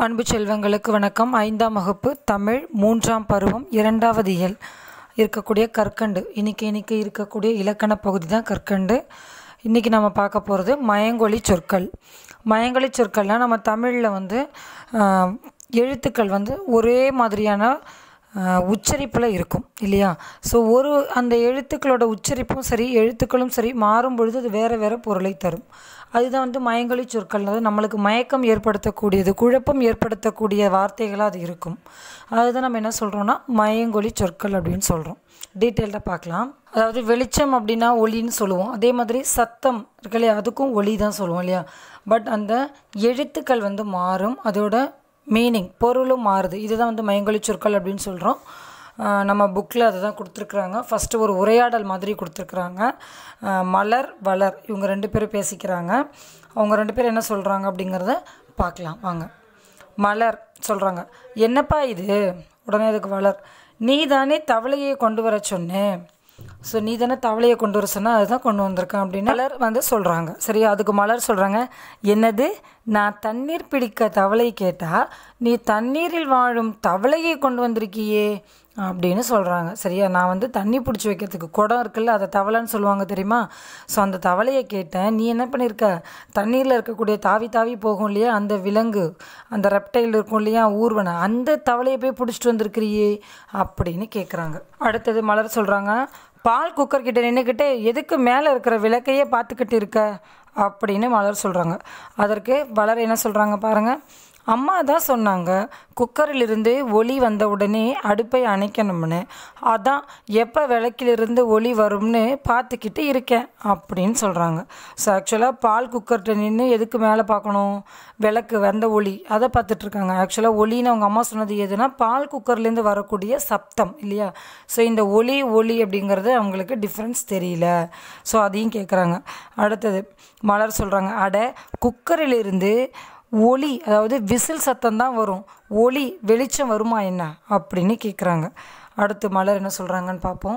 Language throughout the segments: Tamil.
அன்பு செல்வங்களுக்கு வணக்கம் ஐந்தாம் வகுப்பு தமிழ் மூன்றாம் பருவம் இரண்டாவது இயல் இருக்கக்கூடிய கற்கண்டு இன்னைக்கு இன்னைக்கு இருக்கக்கூடிய இலக்கண பகுதி தான் கற்கண்டு இன்றைக்கி நம்ம பார்க்க போகிறது மயங்கொலி சொற்கள் மயங்கொலி சொற்கள்னால் நம்ம தமிழில் வந்து ஆஹ், எழுத்துக்கள் வந்து ஒரே மாதிரியான உச்சரிப்பில் இருக்கும் இல்லையா ஸோ ஒரு அந்த எழுத்துக்களோட உச்சரிப்பும் சரி எழுத்துக்களும் சரி மாறும் பொழுது அது வேறு வேறு பொருளை தரும் அதுதான் வந்து மயங்கொலி சொற்கள் அதாவது நம்மளுக்கு மயக்கம் ஏற்படுத்தக்கூடியது குழப்பம் ஏற்படுத்தக்கூடிய வார்த்தைகளாக அது இருக்கும் அதுதான் நம்ம என்ன சொல்கிறோம்னா மயங்கொலி சொற்கள் அப்படின்னு சொல்கிறோம் டீட்டெயில்டாக பார்க்கலாம் அதாவது வெளிச்சம் அப்படின்னா ஒளின்னு சொல்லுவோம் அதே மாதிரி சத்தம் இருக்கு இல்லையா அதுக்கும் ஒளி தான் சொல்லுவோம் இல்லையா பட் அந்த எழுத்துக்கள் வந்து மாறும் அதோட மீனிங் பொருளும் மாறுது இதுதான் வந்து மயங்கொலி சொற்கள் அப்படின்னு சொல்கிறோம் ஆஹ் நம்ம புக்கில் அதை தான் கொடுத்துருக்குறாங்க ஃபஸ்ட்டு ஒரு உரையாடல் மாதிரி கொடுத்துருக்குறாங்க ஆஹ் மலர் வளர் இவங்க ரெண்டு பேரும் பேசிக்கிறாங்க அவங்க ரெண்டு பேரும் என்ன சொல்கிறாங்க அப்படிங்கிறத பார்க்கலாம் வாங்க மலர் சொல்கிறாங்க என்னப்பா இது உடனே அதுக்கு வளர் நீ தானே தவளையை கொண்டு வர சொன்னேன் ஸோ நீ தானே தவளையை கொண்டு வர சொன்னால் அதுதான் கொண்டு வந்திருக்கேன் அப்படின்னு மலர் வந்து சொல்கிறாங்க சரியா அதுக்கு மலர் சொல்கிறாங்க என்னது நான் தண்ணீர் பிடிக்க தவளை கேட்டால் நீ தண்ணீரில் வாழும் தவளையை கொண்டு வந்திருக்கியே அப்படின்னு சொல்கிறாங்க சரியா நான் வந்து தண்ணி பிடிச்சி வைக்கிறதுக்கு குடம் இருக்குல்ல அதை தவளைன்னு சொல்லுவாங்க தெரியுமா ஸோ அந்த தவளையை கேட்டேன் நீ என்ன பண்ணியிருக்க தண்ணீரில் இருக்கக்கூடிய தாவி தாவி போகும் இல்லையா அந்த விலங்கு அந்த ரெப்டைல் இருக்கும் இல்லையா ஊர்வனை அந்த தவளையை போய் பிடிச்சிட்டு வந்திருக்கிறியே அப்படின்னு கேட்குறாங்க அடுத்தது மலர் சொல்கிறாங்க பால் குக்கர் கிட்ட நின்றுக்கிட்டு எதுக்கு மேலே இருக்கிற விளக்கையே பார்த்துக்கிட்டு இருக்க அப்படின்னு மலர் சொல்கிறாங்க அதற்கு வளர் என்ன சொல்கிறாங்க பாருங்கள் அம்மா தான் சொன்னாங்க குக்கரிலிருந்து ஒளி வந்த உடனே அடுப்பை அணைக்கணும்னு அதான் எப்போ விளக்கிலிருந்து ஒளி வரும்னு பார்த்துக்கிட்டு இருக்கேன் அப்படின்னு சொல்கிறாங்க ஸோ ஆக்சுவலாக பால் குக்கர்கிட்ட நின்று எதுக்கு மேலே பார்க்கணும் விளக்கு வந்த ஒளி அதை பார்த்துட்டு இருக்காங்க ஆக்சுவலாக ஒளின்னு அவங்க அம்மா சொன்னது எதுனா பால் குக்கர்லேருந்து வரக்கூடிய சப்தம் இல்லையா ஸோ இந்த ஒளி ஒளி அப்படிங்கிறது அவங்களுக்கு டிஃப்ரென்ஸ் தெரியல ஸோ அதையும் கேட்குறாங்க அடுத்தது மலர் சொல்கிறாங்க அட குக்கரிலிருந்து ஒளி அதாவது விசில் சத்தம் தான் வரும் ஒளி வெளிச்சம் வருமா என்ன அப்படின்னு கேட்குறாங்க அடுத்து மலர் என்ன சொல்கிறாங்கன்னு பார்ப்போம்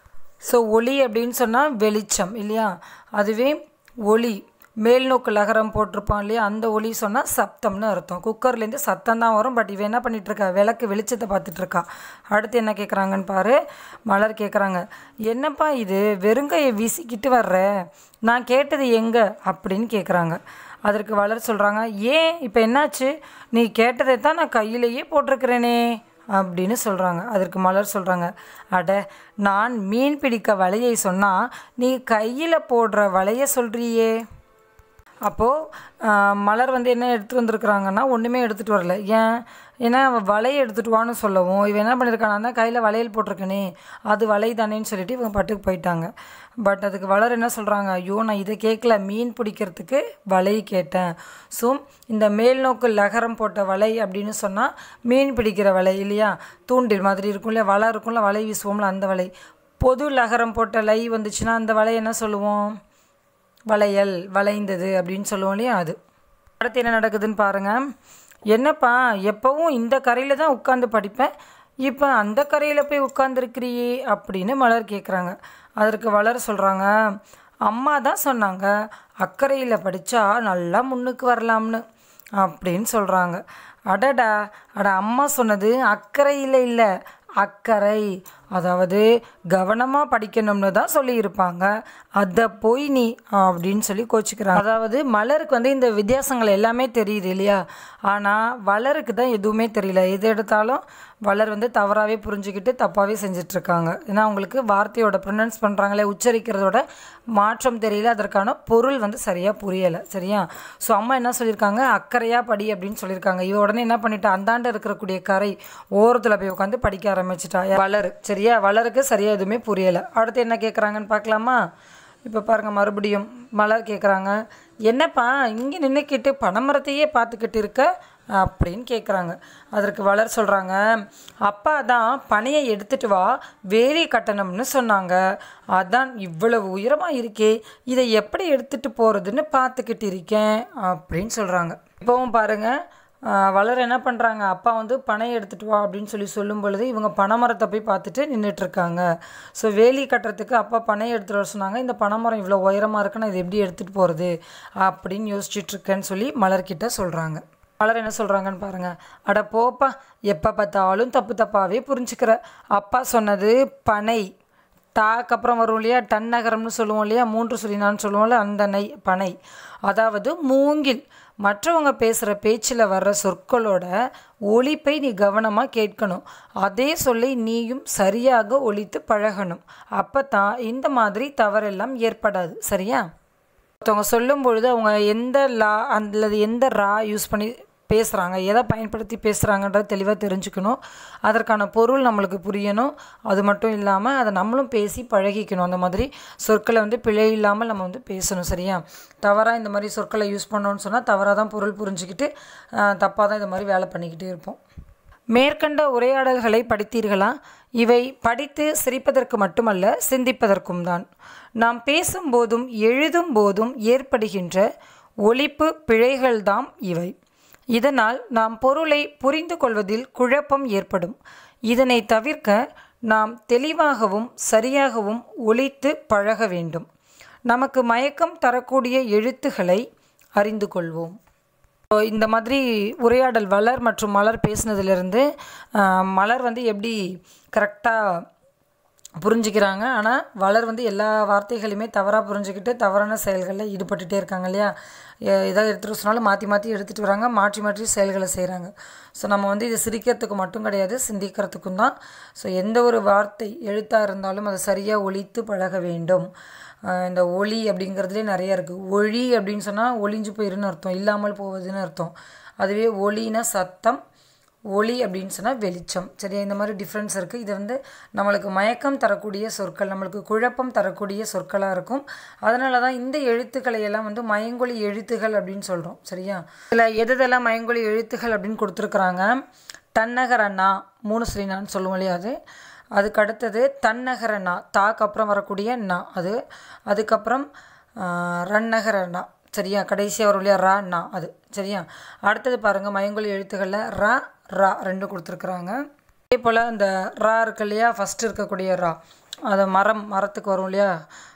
ஸோ ஒளி அப்படின்னு சொன்னால் வெளிச்சம் இல்லையா அதுவே ஒளி மேல்நோக்கு லகரம் போட்டிருப்பான் இல்லையா அந்த ஒளி சொன்னால் சப்தம்னு அர்த்தம் குக்கர்லேருந்து சத்தம் தான் வரும் பட் இவன் என்ன பண்ணிட்டு இருக்கா விளக்கு வெளிச்சத்தை பார்த்துட்டு இருக்கா அடுத்து என்ன கேட்குறாங்கன்னு பாரு மலர் கேட்குறாங்க என்னப்பா இது வெறுங்கையை வீசிக்கிட்டு வர்ற நான் கேட்டது எங்கே அப்படின்னு கேட்குறாங்க அதற்கு வளர் சொல்கிறாங்க ஏன் இப்போ என்னாச்சு நீ கேட்டதை தான் நான் கையிலேயே போட்டிருக்கிறேனே அப்படின்னு சொல்கிறாங்க அதற்கு மலர் சொல்கிறாங்க அட நான் மீன் பிடிக்க வலையை சொன்னால் நீ கையில் போடுற வலையை சொல்கிறியே அப்போது மலர் வந்து என்ன எடுத்துகிட்டு வந்திருக்கிறாங்கன்னா ஒன்றுமே எடுத்துகிட்டு வரல ஏன் ஏன்னா அவள் வலையை எடுத்துகிட்டு வான்னு சொல்லவும் இவன் என்ன பண்ணியிருக்கானா கையில் வளையல் போட்டிருக்கனே அது வலை தானேன்னு சொல்லிட்டு இவங்க பட்டுக்கு போயிட்டாங்க பட் அதுக்கு வளர் என்ன சொல்கிறாங்க ஐயோ நான் இதை கேட்கல மீன் பிடிக்கிறதுக்கு வலை கேட்டேன் ஸோ இந்த மேல்நோக்கு லகரம் போட்ட வலை அப்படின்னு சொன்னால் மீன் பிடிக்கிற வலை இல்லையா தூண்டில் மாதிரி இருக்கும் இல்லையா வலை இருக்கும்ல வலை வீசுவோம்ல அந்த வலை பொது லகரம் போட்ட லை வந்துச்சுன்னா அந்த வலை என்ன சொல்லுவோம் வளையல் வளைந்தது அப்படின்னு சொல்லுவோம் இல்லையா அது அடுத்து என்ன நடக்குதுன்னு பாருங்கள் என்னப்பா எப்போவும் இந்த கரையில் தான் உட்காந்து படிப்பேன் இப்போ அந்த கரையில் போய் உட்காந்துருக்கிறியே அப்படின்னு மலர் கேட்குறாங்க அதற்கு வளர் சொல்கிறாங்க அம்மா தான் சொன்னாங்க அக்கறையில் படித்தா நல்லா முன்னுக்கு வரலாம்னு அப்படின்னு சொல்கிறாங்க அடடா அட அம்மா சொன்னது அக்கறையில் இல்லை அக்கறை அதாவது கவனமாக படிக்கணும்னு தான் சொல்லியிருப்பாங்க அதை போய் நீ அப்படின்னு சொல்லி கோச்சிக்கிறாங்க அதாவது மலருக்கு வந்து இந்த வித்தியாசங்கள் எல்லாமே தெரியுது இல்லையா ஆனால் வளருக்கு தான் எதுவுமே தெரியல எது எடுத்தாலும் வளர் வந்து தவறாகவே புரிஞ்சுக்கிட்டு தப்பாகவே செஞ்சிட்ருக்காங்க ஏன்னா அவங்களுக்கு வார்த்தையோட ப்ரொனன்ஸ் பண்ணுறாங்களே உச்சரிக்கிறதோட மாற்றம் தெரியல அதற்கான பொருள் வந்து சரியாக புரியலை சரியா ஸோ அம்மா என்ன சொல்லியிருக்காங்க அக்கறையாக படி அப்படின்னு சொல்லியிருக்காங்க இவ உடனே என்ன பண்ணிட்டா அந்தாண்ட இருக்கக்கூடிய கரை ஓரத்தில் போய் உட்காந்து படிக்க ஆரம்பிச்சிட்டா வளரு சரியா வளருக்கு சரியாக எதுவுமே புரியலை அடுத்து என்ன கேட்குறாங்கன்னு பார்க்கலாமா இப்போ பாருங்கள் மறுபடியும் மலர் கேட்குறாங்க என்னப்பா இங்கே நின்றுக்கிட்டு பனைமரத்தையே பார்த்துக்கிட்டு இருக்க அப்படின்னு கேட்குறாங்க அதற்கு வளர் சொல்கிறாங்க அப்பா தான் பனையை எடுத்துட்டு வா வேலி கட்டணம்னு சொன்னாங்க அதான் இவ்வளவு உயரமாக இருக்கே இதை எப்படி எடுத்துகிட்டு போகிறதுன்னு பார்த்துக்கிட்டு இருக்கேன் அப்படின்னு சொல்கிறாங்க இப்போவும் பாருங்கள் ஆஹ் வளர் என்ன பண்ணுறாங்க அப்பா வந்து பனை எடுத்துகிட்டு வா அப்படின்னு சொல்லி சொல்லும் பொழுது இவங்க பனைமரத்தை போய் பார்த்துட்டு நின்றுட்டுருக்காங்க ஸோ வேலி கட்டுறதுக்கு அப்பா பனை எடுத்துகிட்டு வர சொன்னாங்க இந்த பனைமரம் இவ்வளோ உயரமாக இருக்குன்னா இது எப்படி எடுத்துகிட்டு போகிறது அப்படின்னு யோசிச்சுட்டு இருக்கேன்னு சொல்லி மலர்கிட்ட சொல்கிறாங்க மலர் என்ன சொல்கிறாங்கன்னு பாருங்கள் அட போப்பா எப்போ பார்த்தாலும் தப்பு தப்பாகவே புரிஞ்சுக்கிற அப்பா சொன்னது பனை டாக்கு அப்புறம் வரும் இல்லையா டன்னகரம்னு சொல்லுவோம் இல்லையா மூன்று சொல்லினான்னு சொல்லுவோம்ல அந்த நை பனை அதாவது மூங்கில் மற்றவங்க பேசுகிற பேச்சில் வர்ற சொற்களோட ஒலிப்பை நீ கவனமாக கேட்கணும் அதே சொல்லை நீயும் சரியாக ஒலித்து பழகணும் அப்போ தான் இந்த மாதிரி தவறெல்லாம் ஏற்படாது சரியா ஒருத்தவங்க சொல்லும் பொழுது அவங்க எந்த லா அல்லது எந்த ரா யூஸ் பண்ணி பேசுகிறாங்க எதை பயன்படுத்தி பேசுகிறாங்கன்றத தெளிவாக தெரிஞ்சுக்கணும் அதற்கான பொருள் நம்மளுக்கு புரியணும் அது மட்டும் இல்லாமல் அதை நம்மளும் பேசி பழகிக்கணும் அந்த மாதிரி சொற்களை வந்து பிழை இல்லாமல் நம்ம வந்து பேசணும் சரியா தவறாக இந்த மாதிரி சொற்களை யூஸ் பண்ணோன்னு சொன்னால் தவறாக தான் பொருள் புரிஞ்சுக்கிட்டு தப்பாக தான் இந்த மாதிரி வேலை பண்ணிக்கிட்டே இருப்போம் மேற்கண்ட உரையாடல்களை படித்தீர்களா இவை படித்து சிரிப்பதற்கு மட்டுமல்ல சிந்திப்பதற்கும் தான் நாம் பேசும்போதும் எழுதும் போதும் ஏற்படுகின்ற ஒலிப்பு பிழைகள்தாம் இவை இதனால் நாம் பொருளை புரிந்து கொள்வதில் குழப்பம் ஏற்படும் இதனை தவிர்க்க நாம் தெளிவாகவும் சரியாகவும் ஒலித்து பழக வேண்டும் நமக்கு மயக்கம் தரக்கூடிய எழுத்துக்களை அறிந்து கொள்வோம் இந்த மாதிரி உரையாடல் வளர் மற்றும் மலர் பேசினதுலேருந்து மலர் வந்து எப்படி கரெக்டாக புரிஞ்சுக்கிறாங்க ஆனால் வளர் வந்து எல்லா வார்த்தைகளையுமே தவறாக புரிஞ்சுக்கிட்டு தவறான செயல்களில் ஈடுபட்டுட்டே இருக்காங்க இல்லையா எதாவது எடுத்துகிட்டு சொன்னாலும் மாற்றி மாற்றி எடுத்துகிட்டு வராங்க மாற்றி மாற்றி செயல்களை செய்கிறாங்க ஸோ நம்ம வந்து இது சிரிக்கிறதுக்கு மட்டும் கிடையாது சிந்திக்கிறதுக்கும் தான் ஸோ எந்த ஒரு வார்த்தை எழுத்தாக இருந்தாலும் அதை சரியாக ஒழித்து பழக வேண்டும் இந்த ஒளி அப்படிங்கிறதுலே நிறைய இருக்குது ஒளி அப்படின்னு சொன்னால் ஒளிஞ்சு போயிருன்னு அர்த்தம் இல்லாமல் போவதுன்னு அர்த்தம் அதுவே ஒளினா சத்தம் ஒளி அப்படின்னு சொன்னால் வெளிச்சம் சரியா இந்த மாதிரி டிஃப்ரென்ஸ் இருக்குது இது வந்து நம்மளுக்கு மயக்கம் தரக்கூடிய சொற்கள் நம்மளுக்கு குழப்பம் தரக்கூடிய சொற்களாக இருக்கும் அதனால தான் இந்த எழுத்துக்களை எல்லாம் வந்து மயங்கொலி எழுத்துகள் அப்படின்னு சொல்கிறோம் சரியா இதில் எதெல்லாம் மயங்கொலி எழுத்துகள் அப்படின்னு கொடுத்துருக்குறாங்க தன்னகர அண்ணா மூணு ஸ்ரீனான்னு சொல்லுவோம் இல்லையா அது அதுக்கு அடுத்தது தன்னகர நா தாக்கு அப்புறம் வரக்கூடிய நா அது அதுக்கப்புறம் ரன்னகர நா சரியா கடைசியாக வரும் இல்லையா ரா நா அது சரியா அடுத்தது பாருங்கள் மயங்கொலி எழுத்துக்களில் ரா ரா ரெண்டு கொடுத்துருக்குறாங்க அதே போல் அந்த ரா இருக்கு இல்லையா ஃபஸ்ட்டு இருக்கக்கூடிய ரா அது மரம் மரத்துக்கு வரும் இல்லையா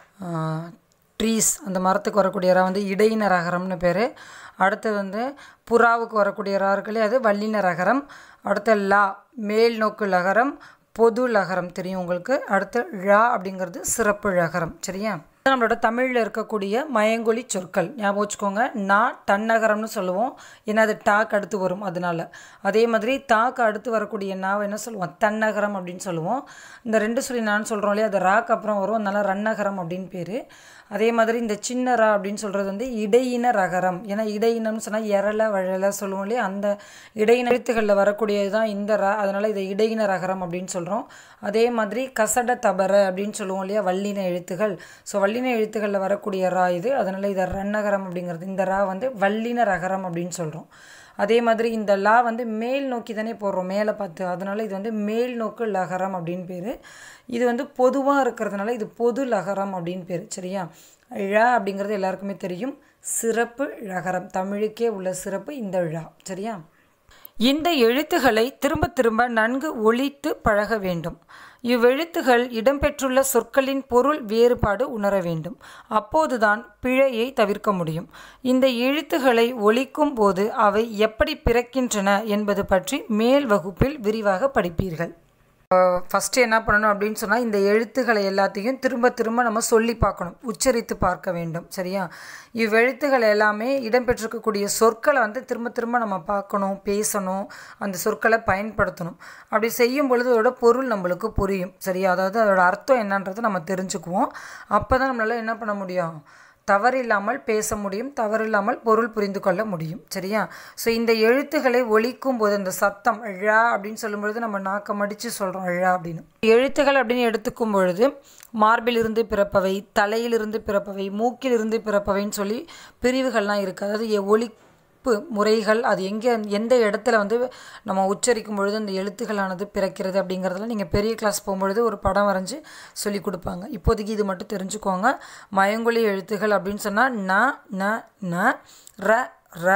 ட்ரீஸ் அந்த மரத்துக்கு வரக்கூடிய ரா வந்து இடையின ரகரம்னு பேர் அடுத்தது வந்து புறாவுக்கு வரக்கூடிய ரா இருக்கு இல்லையா அது வல்லின ரகரம் அடுத்த லா மேல் நோக்கு லகரம் பொது லகரம் தெரியும் உங்களுக்கு அடுத்து ழா அப்படிங்கிறது சிறப்பு லகரம் சரியா நம்மளோட தமிழில் இருக்கக்கூடிய மயங்கொலி சொற்கள் ஞாபகம் வச்சுக்கோங்க நா தன்னகரம்னு சொல்லுவோம் ஏன்னா அது டாக் அடுத்து வரும் அதனால அதே மாதிரி தாக்கு அடுத்து வரக்கூடிய நாவை என்ன சொல்லுவோம் தன்னகரம் அப்படின்னு சொல்லுவோம் இந்த ரெண்டு சொல்லி நான் சொல்கிறோம் இல்லையா அது ராக்கு அப்புறம் வரும் அதனால ரன்னகரம் அப்படின்னு பேர் அதே மாதிரி இந்த சின்ன ரா அப்படின்னு சொல்கிறது வந்து இடையின ரகரம் ஏன்னா இடையினம்னு சொன்னால் எரலை வழலை சொல்லுவோம் இல்லையா அந்த இடையின எழுத்துக்களில் வரக்கூடியது தான் இந்த ரா அதனால் இதை இடையின ரகரம் அப்படின்னு சொல்கிறோம் அதே மாதிரி கசட தபர அப்படின்னு சொல்லுவோம் இல்லையா வல்லின எழுத்துகள் ஸோ வல்லின எழுத்துக்களில் வரக்கூடிய ரா இது அதனால் இதை ரன்னகரம் அப்படிங்கிறது இந்த ரா வந்து வல்லின ரகரம் அப்படின்னு சொல்கிறோம் அதே மாதிரி இந்த லா வந்து மேல் நோக்கி தானே போடுறோம் மேலே பார்த்து அதனால் இது வந்து மேல் நோக்கு லகரம் அப்படின்னு பேர் இது வந்து பொதுவாக இருக்கிறதுனால இது பொது லகரம் அப்படின்னு பேர் சரியா ழ அப்படிங்கிறது எல்லாருக்குமே தெரியும் சிறப்பு ழகரம் தமிழுக்கே உள்ள சிறப்பு இந்த ழா சரியா இந்த எழுத்துக்களை திரும்ப திரும்ப நன்கு ஒழித்து பழக வேண்டும் இவ்வெழுத்துகள் இடம்பெற்றுள்ள சொற்களின் பொருள் வேறுபாடு உணர வேண்டும் அப்போதுதான் பிழையை தவிர்க்க முடியும் இந்த எழுத்துக்களை ஒழிக்கும் போது அவை எப்படி பிறக்கின்றன என்பது பற்றி மேல் வகுப்பில் விரிவாக படிப்பீர்கள் ஃபஸ்ட்டு என்ன பண்ணணும் அப்படின்னு சொன்னால் இந்த எழுத்துக்களை எல்லாத்தையும் திரும்ப திரும்ப நம்ம சொல்லி பார்க்கணும் உச்சரித்து பார்க்க வேண்டும் சரியா இவ்வெழுத்துக்கள் எல்லாமே இடம்பெற்றிருக்கக்கூடிய சொற்களை வந்து திரும்ப திரும்ப நம்ம பார்க்கணும் பேசணும் அந்த சொற்களை பயன்படுத்தணும் அப்படி செய்யும் பொழுது அதோட பொருள் நம்மளுக்கு புரியும் சரியா அதாவது அதோட அர்த்தம் என்னன்றதை நம்ம தெரிஞ்சுக்குவோம் அப்போ தான் நம்மளால் என்ன பண்ண முடியும் தவறில்லாமல் பேச முடியும் தவறில்லாமல் பொருள் புரிந்து கொள்ள முடியும் சரியா ஸோ இந்த எழுத்துக்களை ஒழிக்கும் போது அந்த சத்தம் ழா அப்படின்னு சொல்லும்பொழுது நம்ம நாக்க மடித்து சொல்கிறோம் ழா அப்படின்னு எழுத்துக்கள் அப்படின்னு எடுத்துக்கும் பொழுது மார்பிலிருந்து பிறப்பவை தலையிலிருந்து பிறப்பவை மூக்கிலிருந்து பிறப்பவைன்னு சொல்லி பிரிவுகள்லாம் இருக்குது அதாவது ஒளி முறைகள் அது எங்கே எந்த இடத்துல வந்து நம்ம உச்சரிக்கும் பொழுது அந்த எழுத்துக்களானது பிறக்கிறது அப்படிங்கிறதுல நீங்கள் பெரிய கிளாஸ் போகும்பொழுது ஒரு படம் வரைஞ்சி சொல்லி கொடுப்பாங்க இப்போதைக்கு இது மட்டும் தெரிஞ்சுக்கோங்க மயங்கொலி எழுத்துகள் அப்படின்னு சொன்னால் ந ந ந ர ர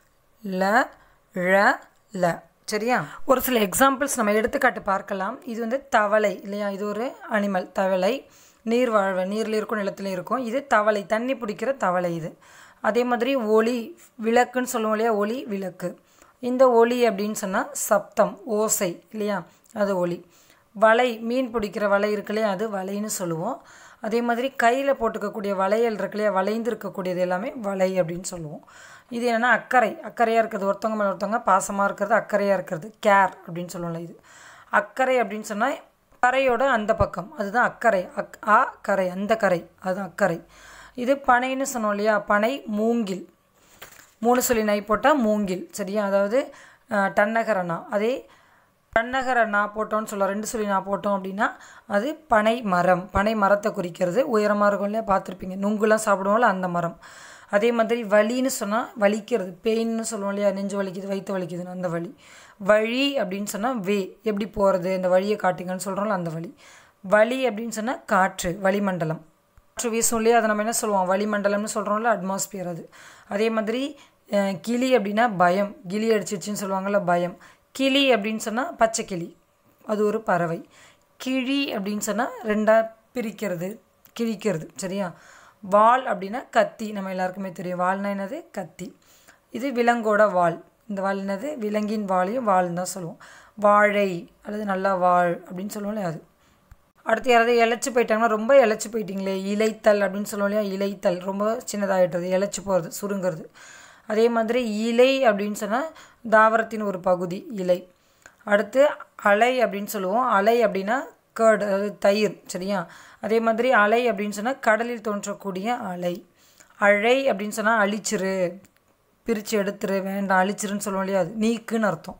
ல ழ ல சரியா ஒரு சில எக்ஸாம்பிள்ஸ் நம்ம எடுத்துக்காட்டு பார்க்கலாம் இது வந்து தவளை இல்லையா இது ஒரு அனிமல் தவளை நீர் வாழ்வை நீரில் இருக்கும் நிலத்துலையும் இருக்கும் இது தவளை தண்ணி பிடிக்கிற தவளை இது அதே மாதிரி ஒளி விளக்குன்னு சொல்லுவோம் இல்லையா ஒளி விளக்கு இந்த ஒலி அப்படின்னு சொன்னால் சப்தம் ஓசை இல்லையா அது ஒலி வலை மீன் பிடிக்கிற வலை இருக்கு இல்லையா அது வலைன்னு சொல்லுவோம் அதே மாதிரி கையில் போட்டுக்கக்கூடிய வளையல் இருக்கு இல்லையா வளைந்து இருக்கக்கூடியது எல்லாமே வலை அப்படின்னு சொல்லுவோம் இது என்னென்னா அக்கறை அக்கறையாக இருக்கிறது ஒருத்தவங்க மேலே ஒருத்தவங்க பாசமாக இருக்கிறது அக்கறையாக இருக்கிறது கேர் அப்படின்னு சொல்லுவோம்ல இது அக்கறை அப்படின்னு சொன்னால் கரையோட அந்த பக்கம் அதுதான் அக்கறை அக் ஆ கரை அந்த கரை அதுதான் அக்கறை இது பனைன்னு சொன்னோம் இல்லையா பனை மூங்கில் மூணு சொல்லி நை போட்டால் மூங்கில் சரியா அதாவது அஹ், டன்னகரனா அதே டன்னகர நா போட்டோம்னு சொல்ல ரெண்டு சொல்லி நான் போட்டோம் அப்படின்னா அது பனை மரம் பனை மரத்தை குறிக்கிறது உயரமாக இருக்கும் இல்லையா பார்த்துருப்பீங்க நுங்குலாம் சாப்பிடுவோம்ல அந்த மரம் அதே மாதிரி வலின்னு சொன்னால் வலிக்கிறது பெயின்னு சொல்லுவோம் இல்லையா நெஞ்சு வலிக்குது வயிற்று வலிக்குதுன்னு அந்த வலி வழி அப்படின்னு சொன்னால் வே எப்படி போகிறது இந்த வழியை காட்டுங்கன்னு சொல்கிறோம்ல அந்த வழி வலி அப்படின்னு சொன்னால் காற்று வளிமண்டலம் காற்று வீசும் இல்லையா அதை நம்ம என்ன சொல்லுவோம் வளிமண்டலம்னு சொல்கிறோம்ல அட்மாஸ்பியர் அது அதே மாதிரி அஹ், கிளி அப்படின்னா பயம் கிளி அடிச்சிருச்சுன்னு சொல்லுவாங்கள்ல பயம் கிளி அப்படின்னு சொன்னால் பச்சை கிளி அது ஒரு பறவை கிழி அப்படின்னு சொன்னால் ரெண்டாக பிரிக்கிறது கிழிக்கிறது சரியா வால் அப்படின்னா கத்தி நம்ம எல்லாருக்குமே தெரியும் வால்னா என்னது கத்தி இது விலங்கோட வால் இந்த வால் என்னது விலங்கின் வாலையும் வால்னு தான் சொல்லுவோம் வாழை அல்லது நல்லா வாழ் அப்படின்னு சொல்லுவோம்ல அது அடுத்து யாராவது இழைச்சி போயிட்டாங்கன்னா ரொம்ப இழைச்சி போயிட்டீங்களே இலைத்தல் அப்படின்னு சொல்லுவோம் இல்லையா இலைத்தல் ரொம்ப சின்னதாகிடுறது இழைச்சி போகிறது சுருங்கிறது அதே மாதிரி இலை அப்படின்னு சொன்னால் தாவரத்தின் ஒரு பகுதி இலை அடுத்து அலை அப்படின்னு சொல்லுவோம் அலை அப்படின்னா கேர்டு அதாவது தயிர் சரியா அதே மாதிரி அலை அப்படின்னு சொன்னால் கடலில் தோன்றக்கூடிய அலை அழை அப்படின்னு சொன்னால் அழிச்சிரு பிரித்து எடுத்துரு வேண்டாம் அழிச்சிருன்னு சொல்லுவோம் இல்லையா அது நீக்குன்னு அர்த்தம்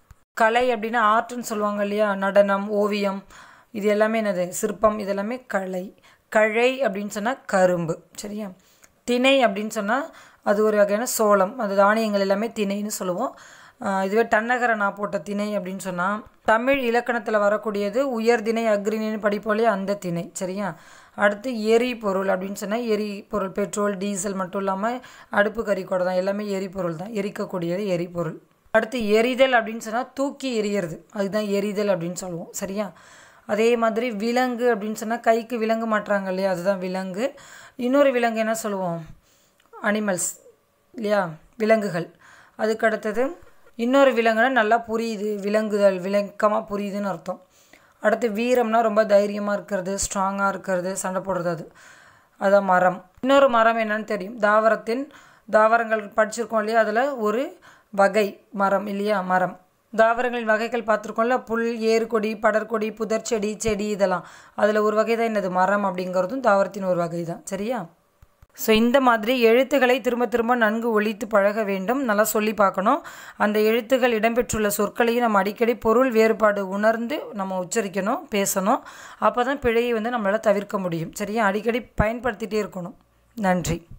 கலை அப்படின்னா ஆர்ட்னு சொல்லுவாங்க இல்லையா நடனம் ஓவியம் இது எல்லாமே என்னது சிற்பம் இது எல்லாமே கலை கழை அப்படின்னு சொன்னால் கரும்பு சரியா திணை அப்படின்னு சொன்னால் அது ஒரு வகையான சோளம் அது தானியங்கள் எல்லாமே திணைன்னு சொல்லுவோம் ஆஹ் இதுவே டன்னகர நான் போட்ட திணை அப்படின்னு சொன்னால் தமிழ் இலக்கணத்தில் வரக்கூடியது உயர்திணை அக்ரிணின்னு படிப்போலே அந்த திணை சரியா அடுத்து எரிபொருள் அப்படின்னு சொன்னால் எரிபொருள் பெட்ரோல் டீசல் மட்டும் இல்லாமல் அடுப்பு கறிக்கூட தான் எல்லாமே எரிபொருள் தான் எரிக்கக்கூடியது எரிபொருள் அடுத்து எரிதல் அப்படின்னு சொன்னால் தூக்கி எறியறது அதுதான் எரிதல் அப்படின்னு சொல்லுவோம் சரியா அதே மாதிரி விலங்கு அப்படின்னு சொன்னால் கைக்கு விலங்கு மாட்டுறாங்க இல்லையா அதுதான் விலங்கு இன்னொரு விலங்கு என்ன சொல்லுவோம் அனிமல்ஸ் இல்லையா விலங்குகள் அதுக்கு அடுத்தது இன்னொரு விலங்குனா நல்லா புரியுது விலங்குதல் விளக்கமாக புரியுதுன்னு அர்த்தம் அடுத்து வீரம்னா ரொம்ப தைரியமாக இருக்கிறது ஸ்ட்ராங்காக இருக்கிறது சண்டை போடுறது அது அதான் மரம் இன்னொரு மரம் என்னன்னு தெரியும் தாவரத்தின் தாவரங்கள் படிச்சிருக்கோம் இல்லையா அதில் ஒரு வகை மரம் இல்லையா மரம் தாவரங்களின் வகைகள் பார்த்துருக்கோம்ல புல் ஏறுகொடி படர்கொடி புதர்ச்செடி செடி இதெல்லாம் அதில் ஒரு வகை தான் என்னது மரம் அப்படிங்கிறதும் தாவரத்தின் ஒரு வகை தான் சரியா ஸோ இந்த மாதிரி எழுத்துக்களை திரும்ப திரும்ப நன்கு ஒழித்து பழக வேண்டும் நல்லா சொல்லி பார்க்கணும் அந்த எழுத்துக்கள் இடம்பெற்றுள்ள சொற்களையும் நம்ம அடிக்கடி பொருள் வேறுபாடு உணர்ந்து நம்ம உச்சரிக்கணும் பேசணும் அப்போ தான் பிழையை வந்து நம்மளால் தவிர்க்க முடியும் சரியா அடிக்கடி பயன்படுத்திகிட்டே இருக்கணும் நன்றி